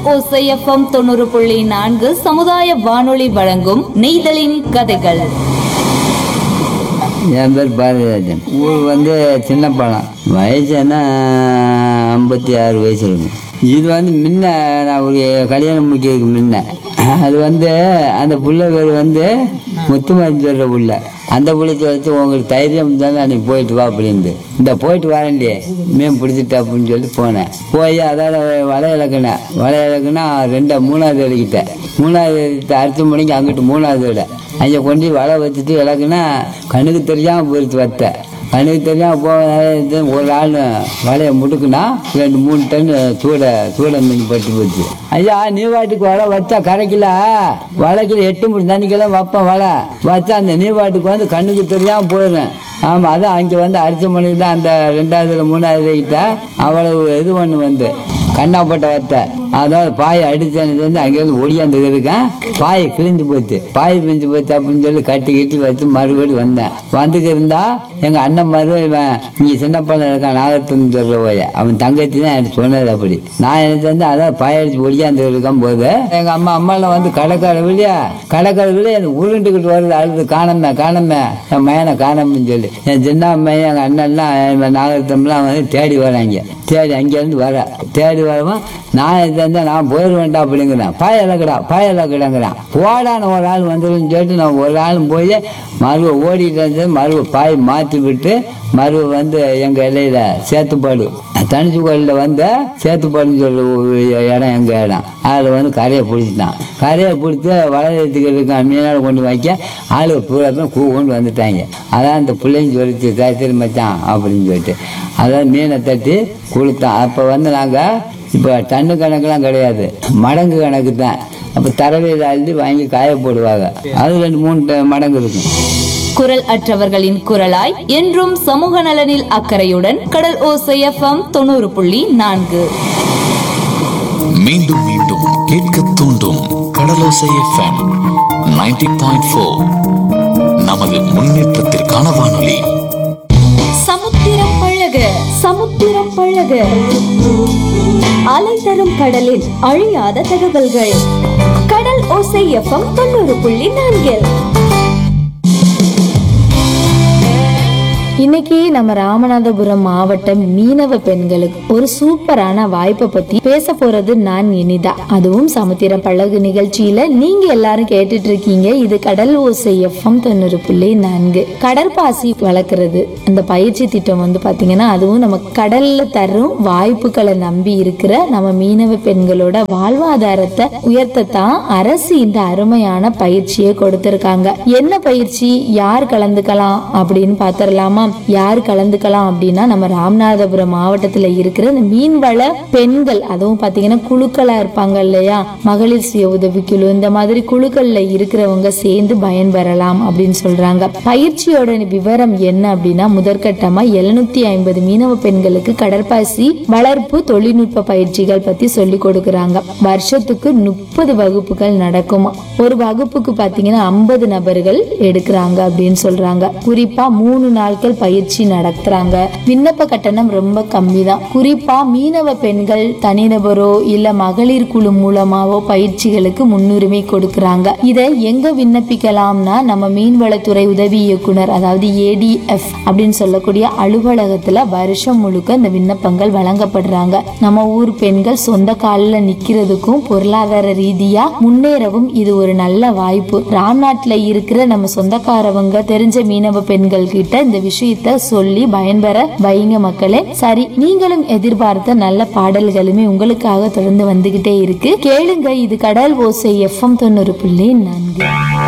ஓசை எஃப்எம் தொண்ணூறு புள்ளி நான்கு சமுதாய வானொலி வழங்கும் நெய்தலின் கதைகள் என் பேர் பாரதிராஜன் ஊர் வந்து சின்ன பழம் வயசு என்ன ஐம்பத்தி ஆறு வயசு இருக்கும் இது வந்து முன்ன நான் ஒரு கல்யாணம் முடிக்கிறதுக்கு முன்ன அது வந்து அந்த புள்ள பேர் வந்து முத்துமாரி சொல்கிற புள்ள அந்த புள்ளைக்கு வச்சு உங்களுக்கு தைரியம் தானே அன்னைக்கு போயிட்டு வா அப்படின்ட்டு இந்த போயிட்டு வரேன்டியே மீன் பிடிச்சிட்டு அப்படின்னு சொல்லிட்டு போனேன் போய் அதால் வலை இலக்குனேன் வலை இலக்குனா ரெண்டா மூணாவது இலக்கிட்டேன் மூணாவது இலக்கிட்ட அடுத்த மணிக்கு அங்கிட்டு மூணாவது விட அங்கே கொண்டு வலை வச்சுட்டு இலக்குனா கண்ணுக்கு தெரியாமல் போயிடுச்சு வத்தை கண்ணுக்கு தெரியாமல் போக ஒரு ஆள் வலையை முடுக்குனா ரெண்டு மூணு டன் சூட சூட மீன் பட்டு போச்சு ஐயா நீ வாட்டுக்கு வலை வச்சா கரைக்கல வலைக்குள்ள எட்டு மூணு தண்ணிக்கெல்லாம் வைப்பேன் வலை வச்சா அந்த நீ வாட்டுக்கு வந்து கண்ணுக்கு தெரியாமல் போயிடுறேன் ஆமாம் அதான் அங்கே வந்து அரிசி மணிக்கு தான் அந்த ரெண்டாவதுல மூணாவது கிட்ட அவ்வளவு இது ஒன்று வந்து கண்ணாப்பட்ட வத்தை அதாவது பாயை அடிச்சது வந்து அங்கேருந்து ஒடியாந்து இருக்கேன் பாயை கிழிஞ்சு போச்சு பாய் கிழிஞ்சு போச்சு அப்படின்னு சொல்லி கட்டி கட்டி வச்சு மறுபடியும் வந்தேன் வந்துக்கு இருந்தா எங்க அண்ணன் மறு இவன் நீ சின்ன பையன் இருக்கான் நாகத்துன்னு சொல்ற போய அவன் தங்கச்சி தான் எனக்கு சொன்னது அப்படி நான் எனக்கு வந்து அதான் பாய் அடிச்சு ஒடியாந்து இருக்கும் போது எங்க அம்மா அம்மாலாம் வந்து கடைக்கார வெளியா கடைக்கார வெளியே எனக்கு உருண்டுக்கிட்டு வருது அழுது காணமே காணமே என் மயனை காணோம்னு சொல்லி என் சின்ன பையன் எங்க அண்ணன்லாம் நாகத்தம்லாம் வந்து தேடி வராங்க தேடி அங்கேருந்து வர தேடி வரவும் நான் இது வந்து நான் போயிடுவேன்டா அப்படிங்கிறேன் பாய இலக்கடா பாய இலக்கடாங்கிறான் போடான்னு ஒரு ஆள் வந்துடும் சொல்லிட்டு நான் ஒரு ஆள் போய் மறுவ ஓடிட்டு வந்து மறுவ பாய் மாற்றி விட்டு மறுவ வந்து எங்கள் இலையில சேத்துப்பாடு தனிச்சு கோயிலில் வந்து சேத்துப்பாடுன்னு சொல்லி ஒரு இடம் எங்கள் இடம் அதில் வந்து கரையை பிடிச்சிட்டான் கரையை பிடிச்சி வளர்த்துக்கு இருக்க மீனால கொண்டு வைக்க ஆளு பூரா பேரும் கூ கொண்டு வந்துட்டாங்க அதான் அந்த பிள்ளைங்க சொல்லிச்சு சரி மச்சான் அப்படின்னு சொல்லிட்டு அதான் மீனை தட்டி கொடுத்தான் அப்போ வந்து நாங்கள் இப்போ டன்னு கணக்கெல்லாம் கிடையாது மடங்கு கணக்கு தான் அப்போ தரவையில் அள்ளி வாங்கி காய போடுவாங்க அது ரெண்டு மூணு ட- மடங்கு இருக்கும் குரல் அற்றவர்களின் குரலாய் என்றும் சமூக நலனில் அக்கறையுடன் கடல் ஓசை எஃப்எம் தொண்ணூறு புள்ளி நான்கு மீண்டும் மீண்டும் கேட்க தூண்டும் கடலோசை எஃப்எம் 90.4 பாயிண்ட் ஃபோர் நமது முன்னேற்றத்திற்கான வானொலி சமுத்திரம் பழக சமுத்திரம் பழக அலை தரும் கடலில் அழியாத தகவல்கள் கடல் ஓசை எஃப்எம் தொண்ணூறு புள்ளி நான்கில் இன்னைக்கு நம்ம ராமநாதபுரம் மாவட்டம் மீனவ பெண்களுக்கு ஒரு சூப்பரான வாய்ப்பை பத்தி பேச போறது நான் இனிதா அதுவும் சமுத்திரம் பழகு நிகழ்ச்சியில நீங்க எல்லாரும் கேட்டுட்டு இருக்கீங்க இது கடல் ஓசை எஃப்எம் தொண்ணூறு புள்ளி நான்கு கடல் பாசி வளர்க்கறது அந்த பயிற்சி திட்டம் வந்து பாத்தீங்கன்னா அதுவும் நம்ம கடல்ல தரும் வாய்ப்புகளை நம்பி இருக்கிற நம்ம மீனவ பெண்களோட வாழ்வாதாரத்தை உயர்த்தத்தான் அரசு இந்த அருமையான பயிற்சியை கொடுத்திருக்காங்க என்ன பயிற்சி யார் கலந்துக்கலாம் அப்படின்னு பாத்திரலாமா யார் கலந்துக்கலாம் அப்படின்னா நம்ம ராமநாதபுரம் மாவட்டத்துல இருக்கிற இந்த மீன்வள பெண்கள் அதுவும் பாத்தீங்கன்னா குழுக்களா இருப்பாங்க இல்லையா மகளிர் சுய உதவிக்குழு இந்த மாதிரி குழுக்கள்ல இருக்கிறவங்க சேர்ந்து பயன்பெறலாம் அப்படின்னு சொல்றாங்க பயிற்சியோட விவரம் என்ன அப்படின்னா முதற்கட்டமா எழுநூத்தி ஐம்பது மீனவ பெண்களுக்கு கடற்பாசி வளர்ப்பு தொழில்நுட்ப பயிற்சிகள் பத்தி சொல்லி கொடுக்கறாங்க வருஷத்துக்கு முப்பது வகுப்புகள் நடக்கும் ஒரு வகுப்புக்கு பாத்தீங்கன்னா ஐம்பது நபர்கள் எடுக்கிறாங்க அப்படின்னு சொல்றாங்க குறிப்பா மூணு நாட்கள் பயிற்சி நடத்துறாங்க விண்ணப்ப கட்டணம் ரொம்ப கம்மி தான் குறிப்பா மீனவ பெண்கள் தனிநபரோ இல்ல மகளிர் குழு மூலமாவோ பயிற்சிகளுக்கு முன்னுரிமை கொடுக்கறாங்க இதை எங்க விண்ணப்பிக்கலாம்னா நம்ம மீன்வளத்துறை உதவி இயக்குனர் அதாவது ஏடிஎஃப் அப்படின்னு சொல்லக்கூடிய அலுவலகத்துல வருஷம் முழுக்க இந்த விண்ணப்பங்கள் வழங்கப்படுறாங்க நம்ம ஊர் பெண்கள் சொந்த காலில் நிக்கிறதுக்கும் பொருளாதார ரீதியா முன்னேறவும் இது ஒரு நல்ல வாய்ப்பு ராம்நாட்டுல இருக்கிற நம்ம சொந்தக்காரவங்க தெரிஞ்ச மீனவ பெண்கள் கிட்ட இந்த விஷயத்த சொல்லி பயன்பெற வைங்க மக்களே சரி நீங்களும் எதிர்பார்த்த நல்ல பாடல்களுமே உங்களுக்காக தொடர்ந்து வந்துகிட்டே இருக்கு கேளுங்க இது கடல் ஓசை எஃப்எம் தொண்ணூறு புள்ளி நான்கு